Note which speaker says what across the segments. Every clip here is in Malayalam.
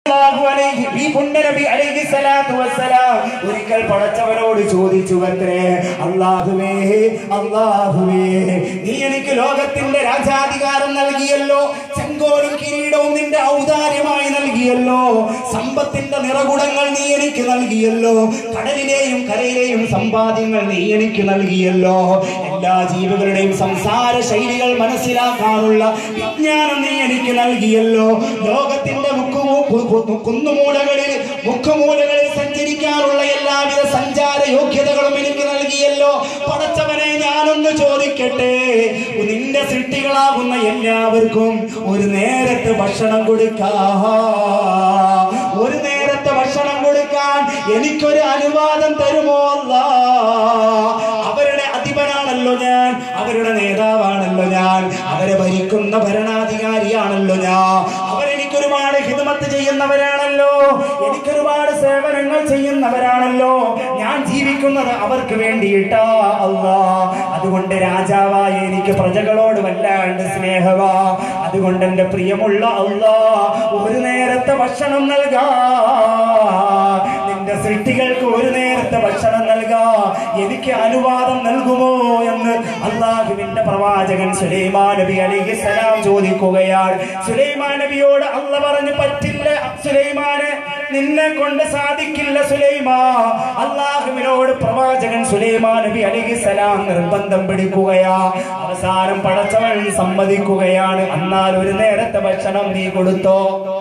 Speaker 1: അല്ലാഹു അലൈഹി ഈ പുണ്യനബി അലൈഹി സ്വലാത്തു വസ്സലാം ഒരിക്കൽ പടച്ചവനോട് ചോദിച്ചു അത്രേ അല്ലാഹുവേ അല്ലാഹുവേ നീ എനിക്ക് ലോകത്തിന്റെ രാജാധികാരം നൽകിയല്ലോ ചെങ്കോലും കിരീടവും നിന്റെ ഔദാര്യമായി നൽകിയല്ലോ സമ്പത്തിന്റെ നിറകുടങ്ങൾ നീ എനിക്ക് നൽകിയല്ലോ കടലിലെയും കരയിലെയും സമ്പാദ്യങ്ങൾ നീ എനിക്ക് നൽകിയല്ലോ എല്ലാ ജീവികളുടെയും സംസാര ശൈലികൾ മനസ്സിലാക്കാനുള്ള വിജ്ഞാനം നീ എനിക്ക് നൽകിയല്ലോ ലോകത്തിന്റെ മുക്കുമൂ കു- കു- കുന്നുമൂലകളിൽ മുഖമൂലകളിൽ സഞ്ചരിക്കാനുള്ള എല്ലാവിധ സഞ്ചാര യോഗ്യതകളും എനിക്ക് നൽകിയല്ലോ പടച്ചവനെ ഞാനൊന്ന് ചോദിക്കട്ടെ നിന്റെ സൃഷ്ടികളാകുന്ന എല്ലാവർക്കും ഒരു നേരത്തെ ഭക്ഷണം കൊടുക്കാ ഒരു നേരത്തെ ഭക്ഷണം കൊടുക്കാൻ എനിക്കൊരു അനുവാദം തരുമോ അല്ലാ അവരുടെ അധിപനാണല്ലോ ഞാൻ അവരുടെ നേതാവാണല്ലോ ഞാൻ അവരെ ഭരിക്കുന്ന ഭരണാധികാരിയാണല്ലോ ഞാൻ അവരെനിക്ക് ഒരുപാട് ഹിതമത്ത് ചെയ്യുന്നവരാണല്ലോ എനിക്കൊരുപാട് സേവനങ്ങൾ ചെയ്യുന്നവരാണല്ലോ ഞാൻ ജീവിക്കുന്നത് അവർക്ക് വേണ്ടിയിട്ടാ അല്ലാ അതുകൊണ്ട് രാജാവായ എനിക്ക് പ്രജകളോട് വല്ലാണ്ട് സ്നേഹവാ അതുകൊണ്ട് എന്റെ പ്രിയമുള്ള അല്ലാ ഒരു നേരത്തെ ഭക്ഷണം നൽകാ നിന്റെ സൃഷ്ടികൾക്ക് ഒരു നേരത്തെ ഭക്ഷണം നൽകാ എനിക്ക് അനുവാദം നൽകുമോ എന്ന് അള്ളാഹുവിന്റെ പ്രവാചകൻ സുലൈമാൻ നബി അലൈഹി സലാം ചോദിക്കുകയാണ് സുലൈമാൻ നബിയോട് അള്ള പറഞ്ഞു പറ്റില്ല സുലൈമാനെ നിന്നെ കൊണ്ട് സാധിക്കില്ല സുലൈമാ അള്ളാഹുവിനോട് പ്രവാചകൻ സുലൈമാൻ നബി അലൈഹി സലാം നിർബന്ധം പിടിക്കുകയാ അവസാനം പടച്ചവൻ സമ്മതിക്കുകയാണ് എന്നാൽ ഒരു നേരത്തെ ഭക്ഷണം നീ കൊടുത്തോ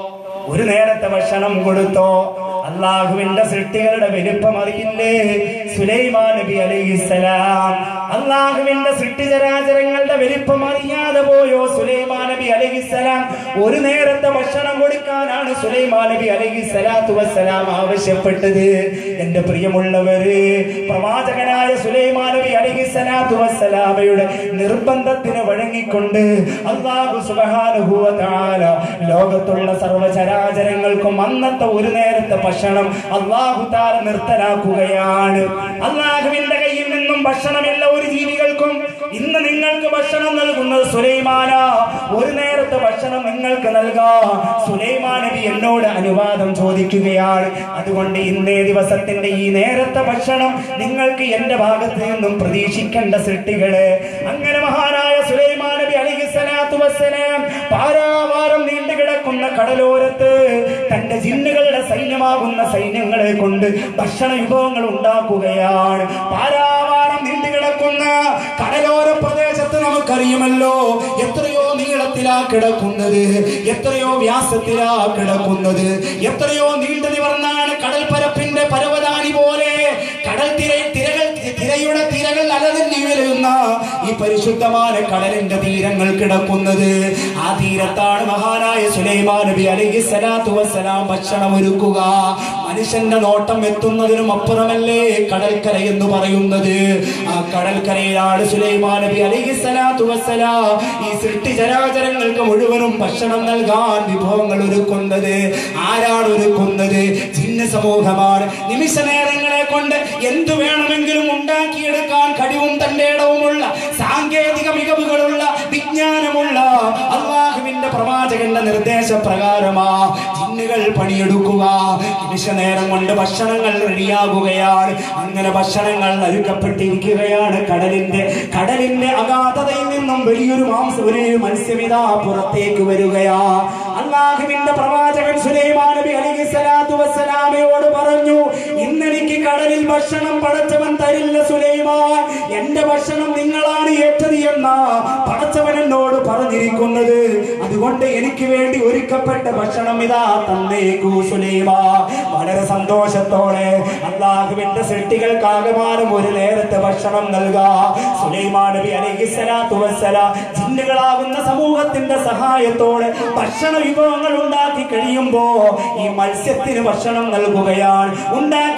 Speaker 1: ഒരു നേരത്തെ ഭക്ഷണം കൊടുത്തോ അള്ളാഹുവിന്റെ സൃഷ്ടികളുടെ വലിപ്പം അറിയില്ലേ സുലൈമാൻ നബി അലൈഹിസ്സലാം അള്ളാഹുവിന്റെ സൃഷ്ടിചരാചരങ്ങളുടെ വലിപ്പം അറിയാതെ പോയോ സുലൈമാൻ നബി അലൈഹിസ്സലാം ഒരു നേരത്തെ ഭക്ഷണം കൊടുക്കാനാണ് സുലൈമാൻ നബി അലൈഹി സ്വലാത്തു വസ്സലാം ആവശ്യപ്പെട്ടത് എന്റെ പ്രിയമുള്ളവര് പ്രവാചകനായ സുലൈമാൻ നബി അലൈഹി സ്വലാത്തു വസ്സലാമയുടെ നിർബന്ധത്തിന് വഴങ്ങിക്കൊണ്ട് അള്ളാഹു സുബ്ഹാനഹു വ തആല ലോകത്തുള്ള സർവ്വചരാചരങ്ങൾക്കും അന്നത്തെ ഒരു നേരത്തെ ഭക്ഷണം അള്ളാഹു താല നിർത്തലാക്കുകയാണ് അള്ളാഹുവിന്റെ കയ്യിൽ നിന്നും ഭക്ഷണമില്ല ഒരു ജീവികൾക്കും ഇന്ന് നിങ്ങൾക്ക് ഭക്ഷണം നൽകുന്നത് സുലൈമാന ഒരു നേരത്തെ ഭക്ഷണം നിങ്ങൾക്ക് നൽകാ സുലൈമാൻ നബി എന്നോട് അനുവാദം ചോദിക്കുകയാണ് അതുകൊണ്ട് ഇന്നേ ദിവസത്തിന്റെ ഈ നേരത്തെ ഭക്ഷണം നിങ്ങൾക്ക് എന്റെ ഭാഗത്ത് നിന്നും പ്രതീക്ഷിക്കേണ്ട സൃഷ്ടികള് അങ്ങനെ മഹാനായ സുലൈമാൻ നബി അലൈഹി സ്വലാത്തു വസ്സലാം പാരാവാരം നീണ്ടു കിടക്കുന്ന കടലോരത്ത് തന്റെ ജിന്നുകളുടെ സൈന്യമാകുന്ന സൈന്യങ്ങളെ കൊണ്ട് ഭക്ഷണ വിഭവങ്ങൾ ഉണ്ടാക്കുകയാണ് പാരാവാരം നീണ്ടു കിടക്കുന്ന കടലോര പ്രദേശത്ത് നമുക്കറിയുമല്ലോ എത്രയോ നീളത്തിലാ കിടക്കുന്നത് എത്രയോ വ്യാസത്തിലാ കിടക്കുന്നത് എത്രയോ നീണ്ടു നിവർന്നാണ് കടൽ പരപ്പിന്റെ പരവതാനി പോലെ കടൽ തിര തിരകൾ തിരയുടെ തിരകൾ അലതല്ലി വരുന്ന ഈ പരിശുദ്ധമായ കടലിന്റെ തീരങ്ങൾ കിടക്കുന്നത് ആ തീരത്താണ് മഹാനായ സുലൈമാൻ നബി അലൈഹി സ്വലാത്തു വസ്സലാം ഭക്ഷണം ഒരുക്കുക മനുഷ്യന്റെ നോട്ടം എത്തുന്നതിനും അപ്പുറമല്ലേ കടൽക്കര എന്ന് പറയുന്നത് ആ കടൽക്കരയിലാണ് സുലൈമാൻ നബി അലൈഹി സ്വലാത്തു വസ്സലാം ഈ സൃഷ്ടി ചരാചരങ്ങൾക്ക് മുഴുവനും ഭക്ഷണം നൽകാൻ വിഭവങ്ങൾ ഒരുക്കുന്നത് ആരാണ് ഒരുക്കുന്നത് ജിന്ന സമൂഹമാണ് നിമിഷ നേരങ്ങളെ കൊണ്ട് എന്തു വേണമെങ്കിലും ഉണ്ടാക്കിയെടുക്കാൻ കഴിവും തന്റെ ഇടവുമുള്ള സാങ്കേതിക മികവുകളുള്ള വിജ്ഞാനമുള്ള അള്ളാഹുവിന്റെ പ്രവാചകന്റെ നിർദ്ദേശപ്രകാരമാ ജിന്നുകൾ പണിയെടുക്കുക നിമിഷ നേരം കൊണ്ട് ഭക്ഷണങ്ങൾ റെഡിയാകുകയാണ് അങ്ങനെ ഭക്ഷണങ്ങൾ നൽകപ്പെട്ടിരിക്കുകയാണ് കടലിന്റെ കടലിന്റെ അഗാധതയിൽ നിന്നും വലിയൊരു മാംസ വലിയൊരു മത്സ്യമിതാ പുറത്തേക്ക് വരികയാ അള്ളാഹുവിന്റെ പ്രവാചകൻ സുലൈമാൻ നബി അലൈഹി സ്വലാത്തു വസ്സലാമയോട് പറഞ്ഞു ഇന്നെനിക്ക് കടലിൽ ഭക്ഷണം പടച്ചവൻ തരില്ല സുലൈമാൻ എന്റെ ഭക്ഷണം നിങ്ങളാണ് ഏറ്റത് എന്ന പടച്ചവൻ എന്നോട് പറഞ്ഞിരിക്കുന്നത് അതുകൊണ്ട് എനിക്ക് വേണ്ടി ഒരുക്കപ്പെട്ട ഭക്ഷണം ഇതാ തന്നേക്കൂ സുലൈമാ വളരെ സന്തോഷത്തോടെ അള്ളാഹുവിന്റെ സൃഷ്ടികൾക്കാകമാനം ഒരു നേരത്തെ ഭക്ഷണം നൽകാ സുലൈമാൻ നബി അലൈഹി സ്വലാത്തു വസ്സലാം ജിന്നുകളാകുന്ന സമൂഹത്തിന്റെ സഹായത്തോടെ ഭക്ഷണ വിഭവങ്ങൾ ഉണ്ടാക്കി കഴിയുമ്പോ ഈ മത്സ്യത്തിന് ഭക്ഷണം നൽകുകയാണ് ഉണ്ടാക്കിയ ഭക്ഷണ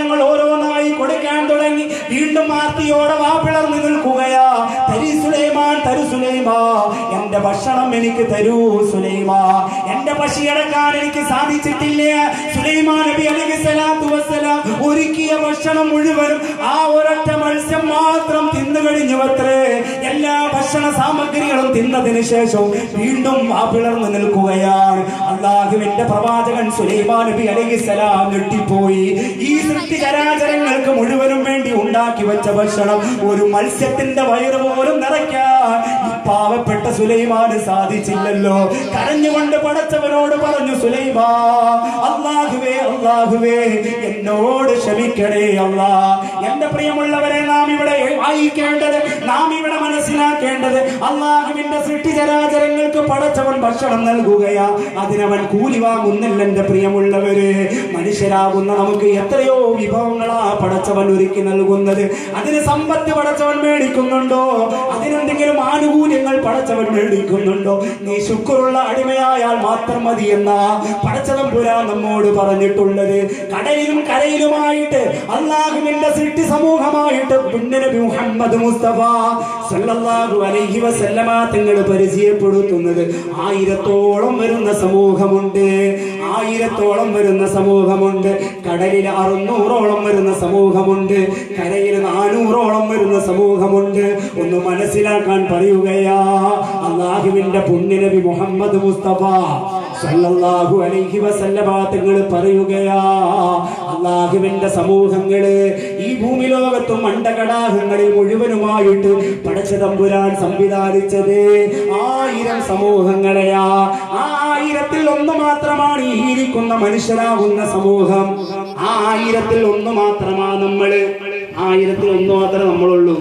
Speaker 1: സാധനങ്ങൾ ഓരോന്നായി കൊടുക്കാൻ തുടങ്ങി വീണ്ടും ആർത്തിയോടെ വാ പിളർന്നു നിൽക്കുകയാ തരി സുലൈമാൻ തരു സുലൈമാ എന്റെ ഭക്ഷണം എനിക്ക് തരൂ സുലൈമാ എന്റെ പശിയടക്കാൻ എനിക്ക് സാധിച്ചിട്ടില്ല സുലൈമാൻ നബി അലൈഹി സ്വലാത്തു വസ്സലാം ഒരുക്കിയ ഭക്ഷണം മുഴുവനും ആ ഒരൊറ്റ മത്സ്യം മാത്രം തിന്നു കഴിഞ്ഞു അത്രേ എല്ലാ ഭക്ഷണ സാമഗ്രികളും തിന്നതിന് ശേഷം വീണ്ടും ആ പിളർന്നു നിൽക്കുകയാണ് അള്ളാഹുവിന്റെ പ്രവാചകൻ സുലൈമാൻ നബി അലൈഹി സ്വലാം ഞെട്ടിപ്പോയി ഈ സൃഷ്ടി ചരാചരങ്ങൾക്ക് മുഴുവനും വേണ്ടി ഉണ്ടാക്കി വെച്ച ഭക്ഷണം ഒരു മത്സ്യത്തിന്റെ വയറ് പോലും നിറയ്ക്കാൻ ഈ പാവപ്പെട്ട സുലൈമാന് സാധിച്ചില്ലല്ലോ കരഞ്ഞുകൊണ്ട് പടച്ചവനോട് പറഞ്ഞു സുലൈമാ അള്ളാഹുവേ അള്ളാഹുവേ എന്നോട് ക്ഷമിക്കണേ അള്ളാ എന്റെ പ്രിയമുള്ളവരെ നാം ഇവിടെ വായിക്കേണ്ടത് നാം ഇവിടെ മനസ്സിലാക്കേണ്ടത് അള്ളാഹുവിന്റെ സൃഷ്ടി ചരാചരങ്ങൾക്ക് പടച്ചവൻ ഭക്ഷണം നൽകുകയാ അതിനവൻ കൂലി വാങ്ങുന്നില്ല എന്റെ പ്രിയമുള്ളവര് മനുഷ്യരാകുന്ന നമുക്ക് എത്രയോ വിഭവങ്ങളാ പടച്ചവൻ ഒരുക്കി നൽകുന്നത് അതിന് സമ്പത്ത് പടച്ചവൻ മേടിക്കുന്നുണ്ടോ അതിനെന്തെങ്കിലും ആനുകൂല്യങ്ങൾ പടച്ചവൻ മേടിക്കുന്നുണ്ടോ നീ ശുക്രുള്ള അടിമയായാൽ മാത്രം മതി എന്ന പടച്ചവൻ പുരാ നമ്മോട് പറഞ്ഞിട്ടുള്ളത് കടലിലും കരയിലുമായിട്ട് അള്ളാഹുവിന്റെ സൃഷ്ടി സമൂഹമായിട്ട് പുണ്യനബി മുഹമ്മദ് മുസ്തഫ സല്ലല്ലാഹു അലൈഹി വസല്ലമ തങ്ങൾ പരിചയപ്പെടുത്തുന്നത് ആയിരത്തോളം വരുന്ന സമൂഹമുണ്ട് ആയിരത്തോളം വരുന്ന സമൂഹമുണ്ട് കടലിൽ അറുന്നൂറോളം വരുന്ന സമൂഹമുണ്ട് കരയിൽ നാനൂറോളം വരുന്ന സമൂഹമുണ്ട് ഒന്ന് മനസ്സിലാക്കാൻ പറയുകയാ അള്ളാഹുവിന്റെ പുണ്യനബി മുഹമ്മദ് മുസ്തഫ സല്ലല്ലാഹു അലൈഹി വസല്ലമ തങ്ങൾ പറയുകയാ അള്ളാഹുവിന്റെ സമൂഹങ്ങള് ഈ ഭൂമി ലോകത്തും അണ്ടകടാഹങ്ങളിൽ മുഴുവനുമായിട്ട് പടച്ച തമ്പുരാൻ സംവിധാനിച്ചത് ആയിരം സമൂഹങ്ങളെയാ ആ ആയിരത്തിൽ ഒന്ന് മാത്രമാണ് ഈ ഇരിക്കുന്ന മനുഷ്യരാകുന്ന സമൂഹം ആ ആയിരത്തിൽ ഒന്ന് മാത്രമാ നമ്മള് ആയിരത്തിൽ ഒന്ന് മാത്രമേ നമ്മളുള്ളൂ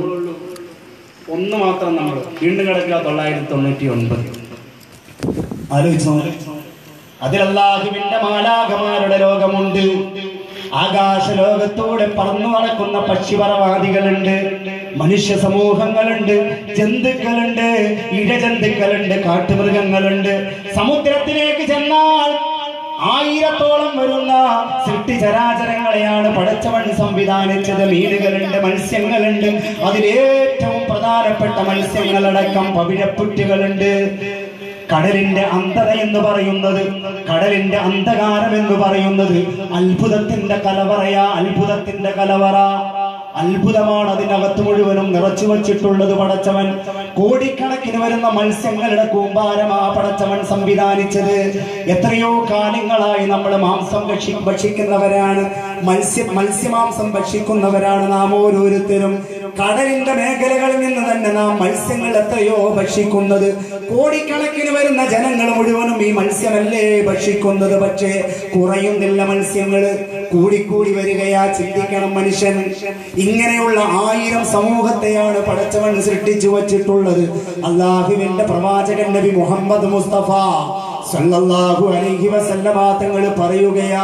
Speaker 1: ഒന്ന് മാത്രം നമ്മൾ വീണ്ടും കിടക്കുക തൊള്ളായിരത്തി തൊണ്ണൂറ്റി ഒൻപത് ആലോചിച്ചോ അതിൽ അള്ളാഹുവിന്റെ മാലാകമാരുടെ ലോകമുണ്ട് ആകാശ ലോകത്തൂടെ പറന്നു നടക്കുന്ന പക്ഷിപറവാദികളുണ്ട് മനുഷ്യ സമൂഹങ്ങളുണ്ട് ജന്തുക്കളുണ്ട് ഇഴജന്തുക്കളുണ്ട് കാട്ടുമൃഗങ്ങളുണ്ട് സമുദ്രത്തിലേക്ക് ചെന്നാൽ ആയിരത്തോളം വരുന്ന സൃഷ്ടിചരാചരങ്ങളെയാണ് പടച്ചവൻ സംവിധാനിച്ചത് മീനുകളുണ്ട് മത്സ്യങ്ങളുണ്ട് അതിലേറ്റവും പ്രധാനപ്പെട്ട മത്സ്യങ്ങളടക്കം പവിഴപ്പുറ്റുകളുണ്ട് കടലിന്റെ അന്ധത എന്ന് പറയുന്നത് കടലിന്റെ അന്ധകാരം എന്ന് പറയുന്നത് അത്ഭുതത്തിന്റെ കലവറയാ അത്ഭുതത്തിന്റെ കലവറ അത്ഭുതമാണ് അതിനകത്ത് മുഴുവനും നിറച്ചു വച്ചിട്ടുള്ളത് പടച്ചവൻ കോടിക്കണക്കിന് വരുന്ന മത്സ്യങ്ങളുടെ കൂമ്പാരമാ പടച്ചവൻ സംവിധാനിച്ചത് എത്രയോ കാലങ്ങളായി നമ്മൾ മാംസം ഭക്ഷി ഭക്ഷിക്കുന്നവരാണ് മത്സ്യ മത്സ്യമാംസം ഭക്ഷിക്കുന്നവരാണ് നാം ഓരോരുത്തരും കടലിന്റെ മേഖലകളിൽ നിന്ന് തന്നെ നാം മത്സ്യങ്ങൾ എത്രയോ ഭക്ഷിക്കുന്നത് കോടിക്കണക്കിന് വരുന്ന ജനങ്ങൾ മുഴുവനും ഈ മത്സ്യമല്ലേ ഭക്ഷിക്കുന്നത് പക്ഷേ കുറയുന്നില്ല മത്സ്യങ്ങള് കൂടിക്കൂടി വരികയാ ചിന്തിക്കണം മനുഷ്യൻ ഇങ്ങനെയുള്ള ആയിരം സമൂഹത്തെയാണ് പടച്ചവൻ സൃഷ്ടിച്ചു വച്ചിട്ടുള്ളത് അള്ളാഹുവിന്റെ പ്രവാചകൻ നബി മുഹമ്മദ് മുസ്തഫ സല്ലല്ലാഹു അലൈഹി വസല്ലമ തങ്ങൾ പറയുകയാ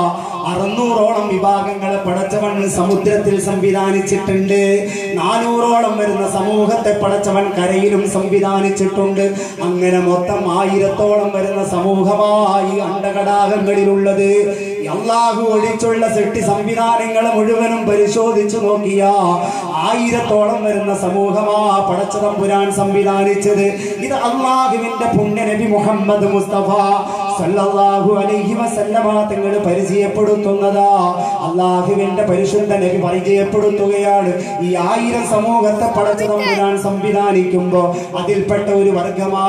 Speaker 1: അറുന്നൂറോളം വിഭാഗങ്ങളെ പടച്ചവൻ സമുദ്രത്തിൽ സംവിധാനിച്ചിട്ടുണ്ട് നാനൂറോളം വരുന്ന സമൂഹത്തെ പടച്ചവൻ കരയിലും സംവിധാനിച്ചിട്ടുണ്ട് അങ്ങനെ മൊത്തം ആയിരത്തോളം വരുന്ന സമൂഹമായി അണ്ടകടാകങ്ങളിലുള്ളത് അള്ളാഹു ഒഴിച്ചുള്ള സൃഷ്ടി സംവിധാനങ്ങളെ മുഴുവനും പരിശോധിച്ചു നോക്കിയ ആയിരത്തോളം വരുന്ന സമൂഹമാ പടച്ചതമ്പുരാൻ സംവിധാനിച്ചത് ഇത് അള്ളാഹുവിന്റെ പുണ്യ നബി മുഹമ്മദ് മുസ്തഫ സല്ലല്ലാഹു അലൈഹി വസല്ലമ തങ്ങൾ പരിചയപ്പെടുത്തുന്നതാ അള്ളാഹുവിന്റെ പരിശുദ്ധ നബി പരിചയപ്പെടുത്തുകയാണ് ഈ ആയിരം സമൂഹത്തെ പടച്ചതമ്പുരാൻ സംവിധാനിക്കുമ്പോ അതിൽപ്പെട്ട ഒരു വർഗമാ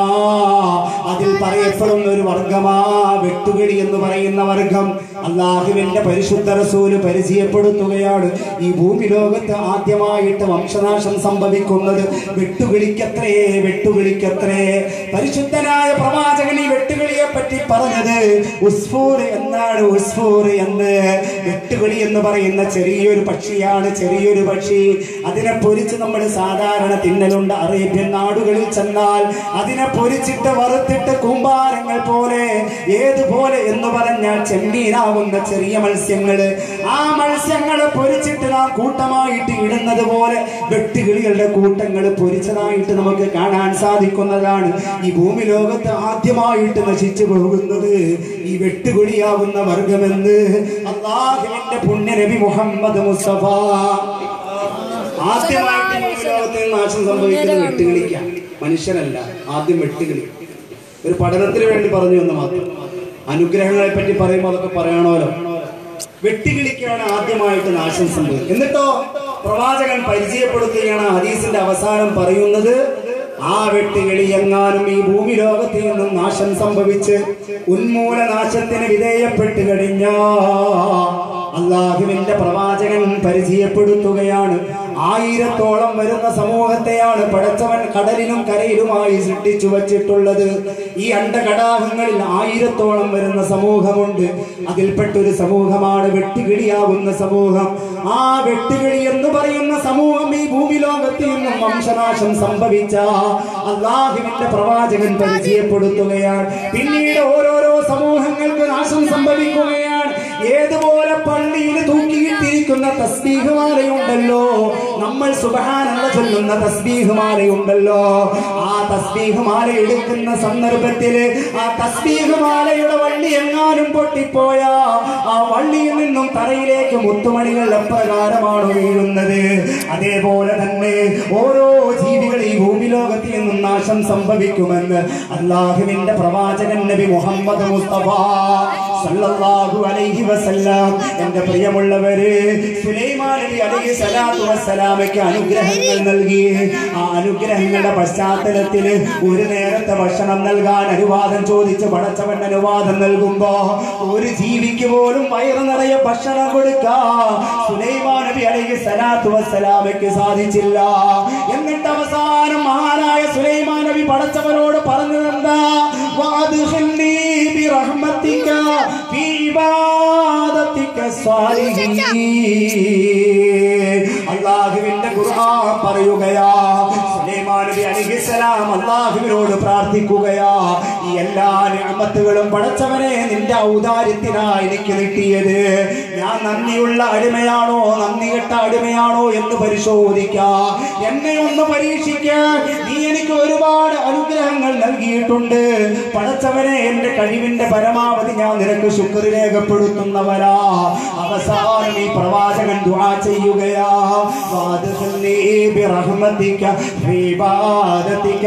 Speaker 1: അതിൽ പറയപ്പെടുന്ന ഒരു വർഗമാ വെട്ടുകിളി എന്ന് പറയുന്ന വർഗം അള്ളാഹുവിന്റെ പരിശുദ്ധ റസൂല് പരിചയപ്പെടുത്തുകയാണ് ഈ ഭൂമി ലോകത്ത് ആദ്യമായിട്ട് വംശനാശം സംഭവിക്കുന്നത് വെട്ടുകിളിക്കത്രേ വെട്ടുകിളിക്കത്രേ പരിശുദ്ധനായ പ്രവാചകൻ ഈ വെട്ടുകിളിയെ പറ്റി പറഞ്ഞത് ഉസ്ഫൂർ എന്നാണ് ഉസ്ഫൂർ എന്ന് വെട്ടുകിളി എന്ന് പറയുന്ന ചെറിയൊരു പക്ഷിയാണ് ചെറിയൊരു പക്ഷി അതിനെ പൊരിച്ച് നമ്മൾ സാധാരണ തിന്നലുണ്ട് അറേബ്യൻ നാടുകളിൽ ചെന്നാൽ അതിനെ പൊരിച്ചിട്ട് വറുത്തിട്ട് കൂമ്പാരങ്ങൾ പോലെ ഏതുപോലെ എന്ന് പറഞ്ഞാൽ ചെമ്മീനാവുന്ന ചെറിയ മത്സ്യങ്ങള് ആ മത്സ്യങ്ങളെ പൊരിച്ചിട്ട് നാം കൂട്ടമായിട്ട് ഇടുന്നത് പോലെ വെട്ടുകിളികളുടെ കൂട്ടങ്ങൾ പൊരിച്ചതായിട്ട് നമുക്ക് കാണാൻ സാധിക്കുന്നതാണ് ഈ ഭൂമി ലോകത്ത് ആദ്യമായിട്ട് നശിച്ചു പോകുന്നത് ഈ വെട്ടുകിളി വെട്ടുകിളിയാകുന്ന വർഗമെന്ന് അള്ളാഹുവിന്റെ പുണ്യ നബി മുഹമ്മദ് മുസ്തഫ ആദ്യമായിട്ട് ഈ ലോകത്തിൽ നാശം സംഭവിക്കുന്നത് വെട്ടുകിളിക്കാണ് മനുഷ്യരല്ല ആദ്യം വെട്ടുകിളി ഒരു പഠനത്തിന് വേണ്ടി പറഞ്ഞു എന്ന് മാത്രം അനുഗ്രഹങ്ങളെ പറ്റി പറയുമ്പോൾ അതൊക്കെ പറയണമല്ലോ വെട്ടുകിളിക്കാണ് ആദ്യമായിട്ട് നാശം സംഭവിക്കുന്നത് എന്നിട്ടോ പ്രവാചകൻ പരിചയപ്പെടുത്തുകയാണ് ഹദീസിന്റെ അവസാനം പറയുന്നത് ആ വെട്ടുകിളി എങ്ങാനും ഈ ഭൂമി ലോകത്തിൽ നിന്നും നാശം സംഭവിച്ച് ഉന്മൂലനാശത്തിന് വിധേയപ്പെട്ട് കഴിഞ്ഞാ അള്ളാഹുവിന്റെ പ്രവാചകൻ പരിചയപ്പെടുത്തുകയാണ് ആയിരത്തോളം വരുന്ന സമൂഹത്തെയാണ് പടച്ചവൻ കടലിലും കരയിലുമായി സൃഷ്ടിച്ചു വച്ചിട്ടുള്ളത് ഈ അണ്ടകടാഹങ്ങളിൽ ആയിരത്തോളം വരുന്ന സമൂഹമുണ്ട് അതിൽപ്പെട്ടൊരു സമൂഹമാണ് വെട്ടുകിളിയാവുന്ന സമൂഹം ആ വെട്ടുകിളി എന്ന് പറയുന്ന സമൂഹം ഈ ഭൂമി ലോകത്തിൽ നിന്നും വംശനാശം സംഭവിച്ച അള്ളാഹുവിന്റെ പ്രവാചകൻ പരിചയപ്പെടുത്തുകയാണ് പിന്നീട് ഓരോരോ സമൂഹങ്ങൾക്ക് നാശം സംഭവിക്കുകയാണ് ഏതുപോലെ പള്ളിയിൽ തൂക്കിയിട്ടിരിക്കുന്ന തസ്ബീഹ് മാലയുണ്ടല്ലോ നമ്മൾ സുബഹാനല്ല ചൊല്ലുന്ന തസ്ബീഹ് മാലയുണ്ടല്ലോ ആ തസ്ബീഹ് മാല എടുക്കുന്ന സന്ദർഭത്തിൽ ആ തസ്ബീഹ് മാലയുടെ വള്ളി എങ്ങാനും പൊട്ടിപ്പോയാ ആ വള്ളിയിൽ നിന്നും തറയിലേക്ക് മുത്തുമണികൾ എപ്രകാരമാണ് വീഴുന്നത് അതേപോലെ തന്നെ ഓരോ ജീവികൾ ഈ ഭൂമി ലോകത്തിൽ നിന്നും നാശം സംഭവിക്കുമെന്ന് അള്ളാഹുവിന്റെ പ്രവാചകൻ നബി മുഹമ്മദ് മുസ്തഫ സല്ലല്ലാഹു അലൈഹി വസല്ലം എന്റെ പ്രിയമുള്ളവര് സുലൈമാൻ നബി അലൈഹി സ്വലാത്തു വസ്സലാമയ്ക്ക് അനുഗ്രഹങ്ങൾ നൽകി ആ അനുഗ്രഹങ്ങളുടെ പശ്ചാത്തലത്തിൽ ഒരു നേരത്തെ ഭക്ഷണം നൽകാൻ അനുവാദം ചോദിച്ച് പടച്ചവൻ അനുവാദം നൽകുമ്പോ ഒരു ജീവിക്ക് പോലും വയറ് നിറയെ ഭക്ഷണം കൊടുക്കാ സുലൈമാൻ നബി അലൈഹി സ്വലാത്തു വസ്സലാമയ്ക്ക് സാധിച്ചില്ല എന്നിട്ട് അവസാനം മഹാനായ സുലൈമാൻ നബി പടച്ചവനോട് പറഞ്ഞതെന്താ വാദ്ഖിൽനി برحمتك في عبادتك الصالحين അള്ളാഹുവിന്റെ ഖുർആൻ പറയുകയാ സുലൈമാൻ നബി അലൈഹിസ്സലാം അള്ളാഹുവിനോട് പ്രാർത്ഥിക്കുകയാ ഈ എല്ലാ നിഅമത്തുകളും പടച്ചവനെ നിന്റെ ഔദാര്യത്തിനാ എനിക്ക് കിട്ടിയത് ഞാൻ നന്ദിയുള്ള അടിമയാണോ നന്ദി കെട്ട അടിമയാണോ എന്ന് പരിശോധിക്കാ എന്നെ ഒന്ന് പരീക്ഷിക്കാൻ നീ എനിക്ക് ഒരുപാട് അനുഗ്രഹങ്ങൾ നൽകിയിട്ടുണ്ട് പടച്ചവനെ എന്റെ കഴിവിന്റെ പരമാവധി ഞാൻ നിനക്ക് ശുക്ർ രേഖപ്പെടുത്തുന്നവരാ അവസാനം ഈ പ്രവാചകൻ ദുആ ചെയ്യുകയാ വാദ്ഖിൽനി ബിറഹ്മതിക ഫീ ഇബാദതിക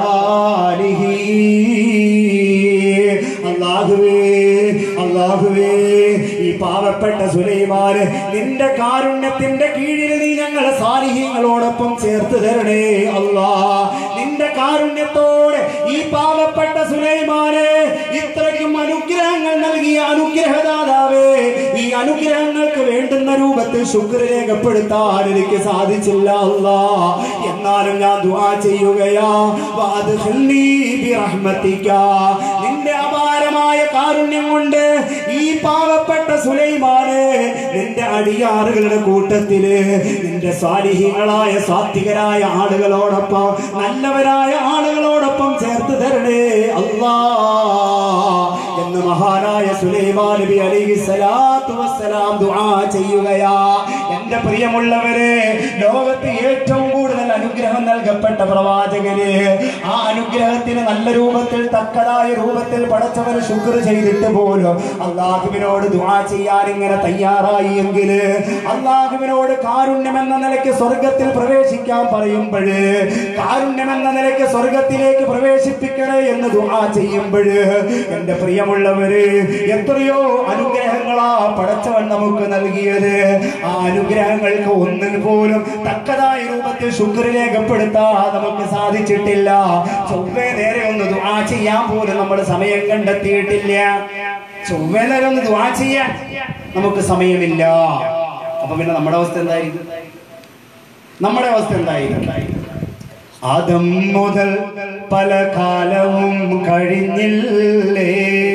Speaker 1: സ്വാലിഹീൻ അല്ലാഹുവേ അല്ലാഹുവേ ഈ പാവപ്പെട്ട സുലൈമാന് നിന്റെ കാരുണ്യത്തിന്റെ കീഴിൽ നീ ഞങ്ങളെ സാലിഹ്യങ്ങളോടൊപ്പം ചേർത്ത് തരണേ അല്ലാ നിന്റെ കാരുണ്യത്തോടെ ഈ പാവപ്പെട്ട സുലൈമാന് ഇത്രയ്ക്കും അനുഗ്രഹങ്ങൾ നൽകിയ അനുഗ്രഹദാതാവേ ഈ അനുഗ്രഹങ്ങൾക്ക് വേണ്ടുന്ന രൂപത്തിൽ ശുക്ർ രേഖപ്പെടുത്താൻ എനിക്ക് സാധിച്ചില്ല അല്ലാ എന്നാലും ഞാൻ ദുആ ചെയ്യുകയാ വാദ്ഖിൽനി ബിറഹ്മതിക നിന്റെ അപാരമായ കാരുണ്യം കൊണ്ട് ഈ പാവപ്പെട്ട സുലൈമാനെ നിന്റെ അടിയാറുകളുടെ കൂട്ടത്തില് നിന്റെ സ്വാലിഹികളായ സാത്വികരായ ആളുകളോടൊപ്പം നല്ലവരായ ആളുകളോടൊപ്പം ചേർത്ത് തരണേ അല്ലാ എന്ന് മഹാനായ സുലൈമാൻ നബി അലൈഹി സ്വലാത്തു വസ്സലാം ദുആ ചെയ്യുകയാ എന്റെ പ്രിയമുള്ളവരെ ലോകത്ത് ഏറ്റവും കൂടുതൽ അനുഗ്രഹം നൽകപ്പെട്ട പ്രവാചകന് ആ അനുഗ്രഹത്തിന് നല്ല രൂപത്തിൽ തക്കതായ രൂപത്തിൽ പടച്ചവന് ശുക്ർ ചെയ്തിട്ട് പോലും അള്ളാഹുവിനോട് ദുആ ചെയ്യാൻ ഇങ്ങനെ തയ്യാറായി എങ്കിൽ അള്ളാഹുവിനോട് കാരുണ്യം എന്ന നിലയ്ക്ക് സ്വർഗത്തിൽ പ്രവേശിക്കാൻ പറയുമ്പോൾ കാരുണ്യം എന്ന നിലയ്ക്ക് സ്വർഗത്തിലേക്ക് പ്രവേശിപ്പിക്കണേ എന്ന് ദുആ ചെയ്യുമ്പോൾ എന്റെ പ്രിയമുള്ളവര് എത്രയോ അനുഗ്രഹങ്ങളാ പടച്ചവൻ നമുക്ക് നൽകിയത് ആ അനുഗ്രഹങ്ങൾക്ക് ഒന്നിൽ പോലും തക്കതായ രൂപത്തിൽ ശുക്ർ രേഖപ്പെടുത്താൻ നമുക്ക് സാധിച്ചിട്ടില്ല ചൊവ്വേ നേരെ ഒന്ന് ദുആ ചെയ്യാൻ പോലും നമ്മൾ സമയം കണ്ടെത്തിയിട്ടില്ല ചൊവ്വേ നേരെ ഒന്ന് ദുആ ചെയ്യാൻ നമുക്ക് സമയമില്ല അപ്പൊ പിന്നെ നമ്മുടെ അവസ്ഥ എന്തായിരിക്കും നമ്മുടെ അവസ്ഥ എന്തായിരിക്കും ആദം മുതൽ പല കാലവും കഴിഞ്ഞില്ലേ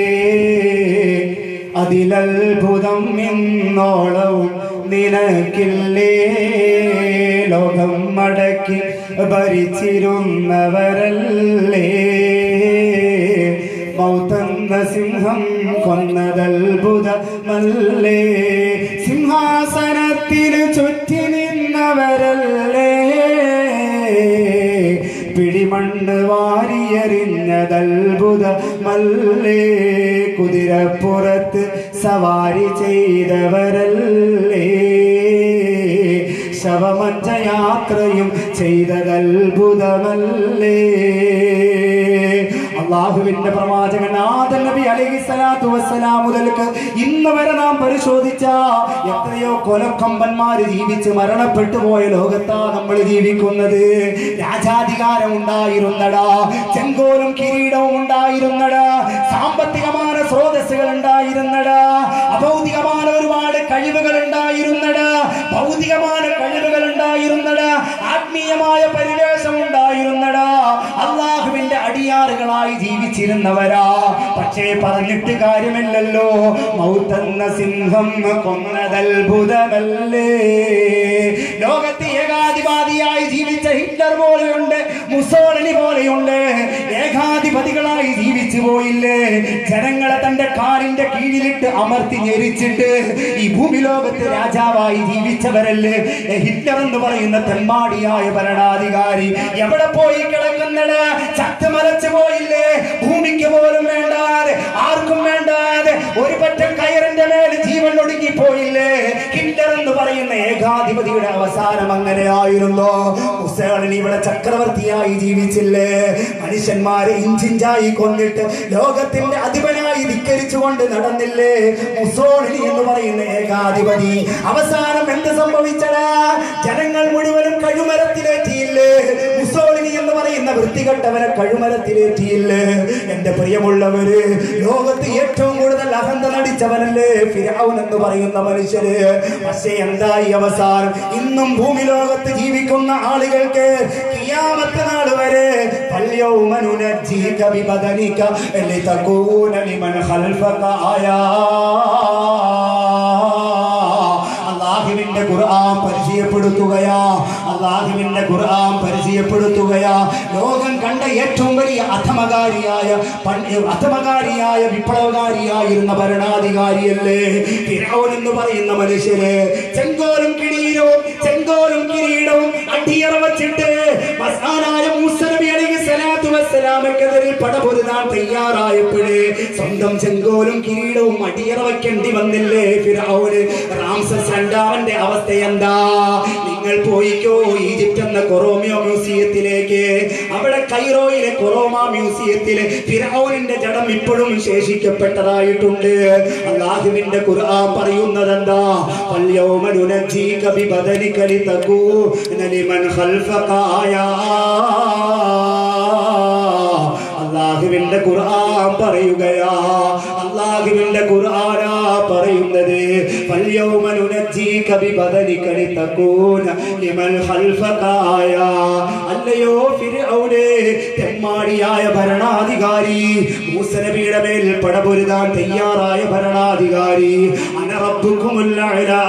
Speaker 1: അതിലത്ഭുതം ഇന്നോളവും നിനക്കില്ലേ ലോകം മടക്കി ഭരിച്ചിരുന്നവരല്ലേ മൗതെന്ന സിംഹം കൊന്നതത്ഭുതമല്ലേ സിംഹാസനത്തിന് ചുറ്റി നിന്നവരല്ലേ പിടിമണ്ണ് വാരിയെറിഞ്ഞതത്ഭുതമല്ലേ കുതിരപ്പുറത്ത് ലോകത്ത് സവാരി ചെയ്തവരല്ലേ ശവമഞ്ച യാത്രയും ചെയ്തതത്ഭുതമല്ലേ അള്ളാഹുവിന്റെ പ്രവാചകൻ ആദം നബി അലൈഹി സ്വലാത്തു വസ്സലാം മുതൽക്ക് ഇന്ന് വരെ നാം പരിശോധിച്ച എത്രയോ കൊലക്കൊമ്പന്മാര് ജീവിച്ച് മരണപ്പെട്ടു പോയ ലോകത്താ നമ്മൾ ജീവിക്കുന്നത് രാജാധികാരം ഉണ്ടായിരുന്നടാ ചെങ്കോലും കിരീടവും ഉണ്ടായിരുന്നടാ സാമ്പത്തികമായ സ്രോതസ്സുകൾ ഉണ്ടായിരുന്നടാ അഭൗതികമായ ഒരുപാട് കഴിവുകൾ ഉണ്ടായിരുന്നടാ ഭൗതികമായ കഴിവുകൾ ഉണ്ടായിരുന്നടാ ആത്മീയമായ പരിവേഷം ഉണ്ടായിരുന്നടാ അള്ളാഹുവിന്റെ അടിയാറുകളായി ജീവിച്ചിരുന്നവരാ പക്ഷേ പറഞ്ഞിട്ട് കാര്യമില്ലല്ലോ മൗത്തെന്ന സിംഹം കൊന്നതത്ഭുതമല്ലേ ലോകത്ത് ഏകാധിപതിയായി ജീവിച്ച ഹിറ്റ്ലർ പോലെയുണ്ട് മുസോളിനി പോലെയുണ്ട് ഏകാധിപതികളായി ജീവിച്ചു പോയില്ലേ ജനങ്ങളെ തന്റെ കാലിന്റെ കീഴിലിട്ട് അമർത്തി ഞെരിച്ചിട്ട് ഈ ഭൂമി ലോകത്ത് രാജാവായി ജീവിച്ചവരല്ലേ ഏ, ഹിറ്റ്ലർ എന്ന് പറയുന്ന തെമ്മാടിയായ ഭരണാധികാരി എവിടെ പോയി കിടക്കുന്നത് ചത്തുമലച്ചു പോയില്ലേ ഭൂമിക്ക് പോലും വേണ്ടാതെ ആർക്കും വേണ്ടാതെ ഒരു പറ്റം കയറിന്റെ മേൽ ജീവൻ ഒടുങ്ങി പോയില്ലേ ഹിറ്റ്ലർ എന്ന് പറയുന്ന ഏകാധിപതിയുടെ അവസാനം അങ്ങനെയായിരുന്നു മുസോളിനി ഇവിടെ ചക്രവർത്തിയായി ജീവിച്ചില്ലേ മനുഷ്യന്മാരെ ഇഞ്ചിഞ്ചായി കൊന്നിട്ട് ലോകത്തിന്റെ അധിപനായി ധിക്കരിച്ചുകൊണ്ട് നടന്നില്ലേ മുസോളിനി എന്ന് പറയുന്ന ഏകാധിപതി അവസാനം എന്ത് സംഭവിച്ചടാ ജനങ്ങൾ മുഴുവനും കഴുമരത്തിലേറ്റിയില്ലേ മുസോളിനി എന്ന് പറയുന്ന വൃത്തികെട്ടവരെ കഴുമരത്തിലേറ്റിയില്ലേ എന്റെ പ്രിയമുള്ളവര് ലോകത്ത് ഏറ്റവും കൂടുതൽ അഹന്ത നടിച്ചവനല്ലേ ഫിരൗൻ എന്ന് പറയുന്ന മനുഷ്യര് പക്ഷേ എന്തായി അവസാനം ഇന്നും ഭൂമി ലോകത്ത് ജീവിക്കുന്ന ആളുകൾക്ക് കിയാമത്ത് നാൾ വരെ فاليوم ننجيك ببدنك لتكون لمن خلفك آيات അള്ളാഹുവിന്റെ ഖുർആൻ പരിചയപ്പെടുത്തുകയാ അള്ളാഹുവിന്റെ ഖുർആൻ പരിചയപ്പെടുത്തുകയാ ലോകം കണ്ട ഏറ്റവും വലിയ അധമകാരിയായ പണ്ട് അധമകാരിയായ വിപ്ലവകാരിയായിരുന്ന ഭരണാധികാരിയല്ലേ ഫിറൗൻ എന്ന് പറയുന്ന മനുഷ്യര് ചെങ്കോലും കിരീടവും ചെങ്കോലും കിരീടവും അടിയറ വച്ചിട്ട് മസാനായ മൂസ നബി അലൈഹി സ്വലാത്തു വസ്സലാമക്കെതിരെ പടപൊരുതാൻ തയ്യാറായപ്പോഴേ സ്വന്തം ചെങ്കോലും കിരീടവും അടിയറ വയ്ക്കേണ്ടി വന്നില്ലേ ഫിറൗന് റാംസസ് രണ്ടാമന്റെ അവസ്ഥ എന്താ നിങ്ങൾ പോയിക്കോ ഈജിപ്റ്റ് എന്ന കൊറോമിയോ മ്യൂസിയത്തിലേക്ക് അവിടെ കൈറോയിലെ കൊറോമ മ്യൂസിയത്തിലെ ഫിറൗനിന്റെ ജഡം ഇപ്പോഴും ശേഷിക്കപ്പെട്ടതായിട്ടുണ്ട് അള്ളാഹുവിന്റെ ഖുർആൻ പറയുന്നത് എന്താ فاليوم ننجيك ببدنك لتكون لمن خلفك آية അള്ളാഹുവിന്റെ ഖുർആൻ പറയുകയാ അള്ളാഹുവിന്റെ ഖുർആനാ പറയുന്നത് فاليوم ننجيك ببدنك لتكون لمن خلفك آية അല്ലയോ ഫിർഔനെ തെമ്മാടിയായ ഭരണാധികാരി മൂസ നബിയുടെ മേൽ പടപൊരുതാൻ തയ്യാറായ ഭരണാധികാരി അനറബുക്കുമുല്ല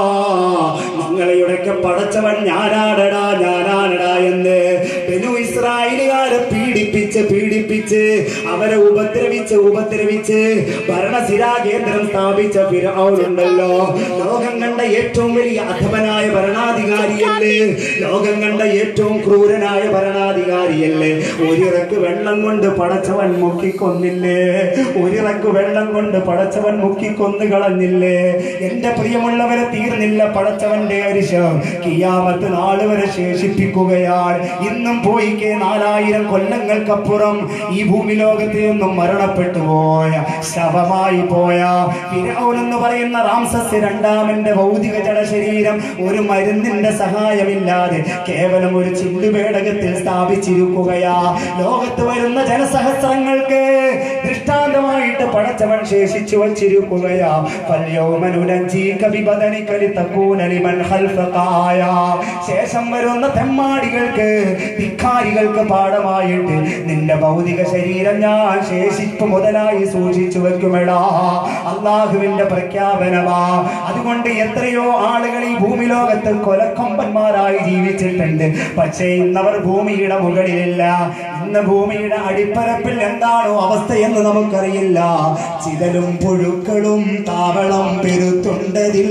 Speaker 1: നിങ്ങളെയുടെയൊക്കെ പടച്ചവൻ ഞാനാടടാ ഞാനാടടാ എന്ന് ബനു ഇസ്രായേലുകാരെ പീഡിപ്പിച്ച് പീഡിപ്പിച്ച് അവരെ ഉപദ്രവിച്ച് ഉപദ്രവിച്ച് ഭരണസിരാ കേന്ദ്രം സ്ഥാപിച്ച ഫിറൗനുണ്ടല്ലോ ലോകം കണ്ട ഏറ്റവും വലിയ അധമനായ ഭരണാധികാരിയല്ലേ ലോകം കണ്ട ഏറ്റവും ക്രൂരനായ ഭരണാധികാരിയല്ലേ ഒരിറക്ക് വെള്ളം കൊണ്ട് പടച്ചവൻ മുക്കിക്കൊന്നില്ലേ ഒരിറക്ക് വെള്ളം കൊണ്ട് പടച്ചവൻ മുക്കിക്കൊന്നു കളഞ്ഞില്ലേ എന്റെ പ്രിയമുള്ളവരെ തീർന്നില്ല പടച്ചവന്റെ അരിശം കിയാമത്ത് നാള് വരെ ശേഷിപ്പിക്കുകയാണ് ഇന്നും പോയിക്കേ നാലായിരം കൊല്ലങ്ങൾക്കപ്പുറം ഈ ഭൂമി ലോകത്ത് നിന്നും മരണപ്പെട്ടു പോയ ശവമായി പോയ ഫിറൗൻ എന്ന് പറയുന്ന റാംസസ് രണ്ടാമന്റെ ഭൗതിക ജഡശരീരം ഒരു മരുന്നിന്റെ സഹായമില്ലാതെ കേവലം ഒരു ചില്ലുപേടകത്തിൽ സ്ഥാപിച്ചിരിക്കുകയാ ലോകത്ത് വരുന്ന ജനസഹസ്രങ്ങൾക്ക് ദൃഷ്ടാന്തമായിട്ട് പടച്ചവൻ ശേഷിച്ചു വച്ചിരിക്കുകയാ ഫല്യൗമനുനഞ്ചീക ബിബദനിക ലിതകൂന ലിമൻ ഖൽഫക ആയ. ശേഷം വരുന്ന തെമ്മാടികൾക്ക് ധിക്കാരികൾക്ക് പാഠമായിട്ട് നിന്റെ ഭൗതിക ശരീരം ഞാൻ ശേഷിപ്പ് മുതലായി സൂക്ഷിച്ചു വെക്കുമെടാ അള്ളാഹുവിന്റെ പ്രഖ്യാപനമാ അതുകൊണ്ട് എത്രയോ ആളുകൾ ഈ ഭൂമി ലോകത്ത് കൊലക്കൊമ്പന്മാരായി ജീവിച്ചിട്ടുണ്ട് പക്ഷേ ഇന്നവർ ഭൂമിയുടെ മുകളിലില്ല ഇന്ന് ഭൂമിയുടെ അടിപ്പരപ്പിൽ എന്താണോ അവസ്ഥയെന്ന് നമുക്കറിയില്ല ചിതലും പുഴുക്കളും താവളം പെരുത്തുണ്ടതിൽ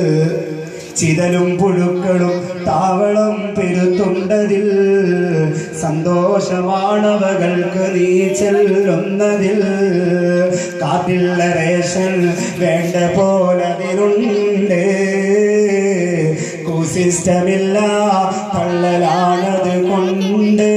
Speaker 1: ചിതലും പുഴുക്കളും താവളം പെരുത്തുണ്ടതിൽ സന്തോഷമാണവകൾക്ക് നീ ചെല്ലുന്നതിൽ കാത്തില്ല റേഷൻ വേണ്ട പോലതിനുണ്ട് കുസിസ്റ്റമില്ല തള്ളലാണത് കൊണ്ട്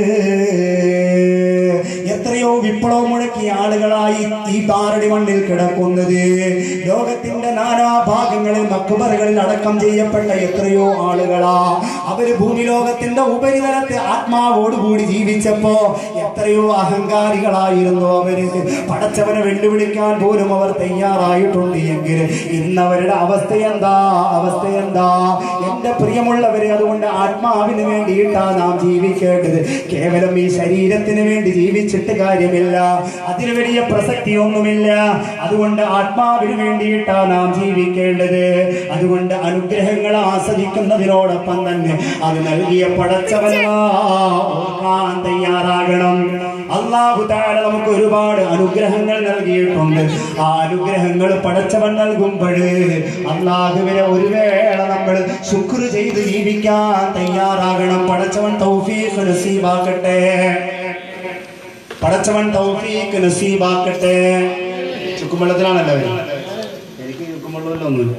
Speaker 1: എത്രയോ വിപ്ലവം മുഴക്കിയ ആളുകളായി ഈ താരടി മണ്ണിൽ കിടക്കുന്നത് ലോകത്തിന്റെ നാനാഭാഗങ്ങളിൽ മക്കുബറുകളിൽ അടക്കം ചെയ്യപ്പെട്ട എത്രയോ ആളുകളാ അവര് ഭൂമി ലോകത്തിന്റെ ഉപരിതലത്തെ ആത്മാവോടുകൂടി ജീവിച്ചപ്പോ എത്രയോ അഹങ്കാരികളായിരുന്നു അവര് പടച്ചവനെ വെല്ലുവിളിക്കാൻ പോലും അവർ തയ്യാറായിട്ടുണ്ട് എങ്കിൽ ഇന്ന് അവരുടെ അവസ്ഥ എന്താ അവസ്ഥ എന്താ എന്റെ പ്രിയമുള്ളവരെ അതുകൊണ്ട് ആത്മാവിന് വേണ്ടിയിട്ടാ നാം ജീവിക്കേണ്ടത് കേവലം ഈ ശരീരത്തിന് വേണ്ടി ജീവിച്ചിട്ട് കാര്യമില്ല അതിന് വലിയ പ്രസക്തിയൊന്നുമില്ല അതുകൊണ്ട് ആത്മാവിന് വേണ്ടിയിട്ടാ നാം ജീവിക്കേണ്ടത് അതുകൊണ്ട് അനുഗ്രഹങ്ങൾ ആസ്വദിക്കുന്നതിനോടൊപ്പം തന്നെ അത് നൽകിയ പടച്ചവനാ ഓർക്കാൻ തയ്യാറാകണം അള്ളാഹു താല നമുക്ക് ഒരുപാട് അനുഗ്രഹങ്ങൾ നൽകിയിട്ടുണ്ട് ആ അനുഗ്രഹങ്ങൾ പടച്ചവൻ നൽകുമ്പോൾ അള്ളാഹുവിനെ ഒരു വേള നമ്മൾ ശുക്ർ ചെയ്ത് ജീവിക്കാൻ തയ്യാറാകണം പടച്ചവൻ തൗഫീഖ് നസീബാക്കട്ടെ പടച്ചവൻ തൗഫീഖ് നസീബാക്കട്ടെ ചുക്കുമ്പള്ളത്തിലാണല്ലോ അവര് എനിക്ക് ചുക്കുമ്പള്ളത്തിലൊന്നുമില്ല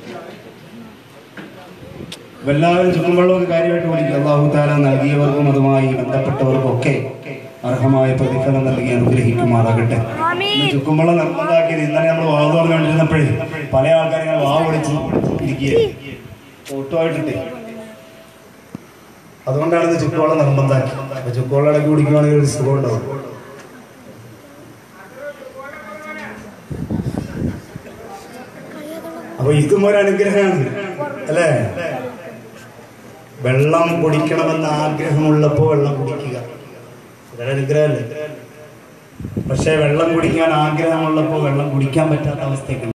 Speaker 1: എല്ലാവരും ചുക്കുമ്പള്ളവും കാര്യമായിട്ട് വിളിക്കും അള്ളാഹു താല നൽകിയവർക്കും അതുമായി ബന്ധപ്പെട്ടവർക്കും ഒക്കെ അർഹമായ പ്രതിഫലം നൽകി അനുഗ്രഹിക്കുമാറാകട്ടെ ഇന്ന് ചുക്കുമ്പള്ളം നിർബന്ധാക്കിയത് ഇന്നലെ നമ്മൾ വാവ് പറഞ്ഞുകൊണ്ടിരുന്നപ്പോഴേ പല ആൾക്കാരും ഇങ്ങനെ വാവ് വിളിച്ച് ഇരിക്കുക ഫോട്ടോയിട്ടിട്ട് അതുകൊണ്ടാണ് ഇത് ചുക്കുവെള്ളം നിർബന്ധാക്കി അപ്പൊ ചുക്കുവെള്ളം ഇടയ്ക്ക് കുടിക്കുവാണെങ്കിൽ ഒരു സുഖം ഉണ്ടാവും അപ്പൊ ഇതും ഒരു അനുഗ്രഹമാണ് അല്ലേ വെള്ളം കുടിക്കണമെന്ന് ആഗ്രഹമുള്ളപ്പോ വെള്ളം കുടിക്കുക അതൊരു അനുഗ്രഹമല്ലേ പക്ഷെ വെള്ളം കുടിക്കാൻ ആഗ്രഹമുള്ളപ്പോ വെള്ളം കുടിക്കാൻ പറ്റാത്ത അവസ്ഥയൊക്കെ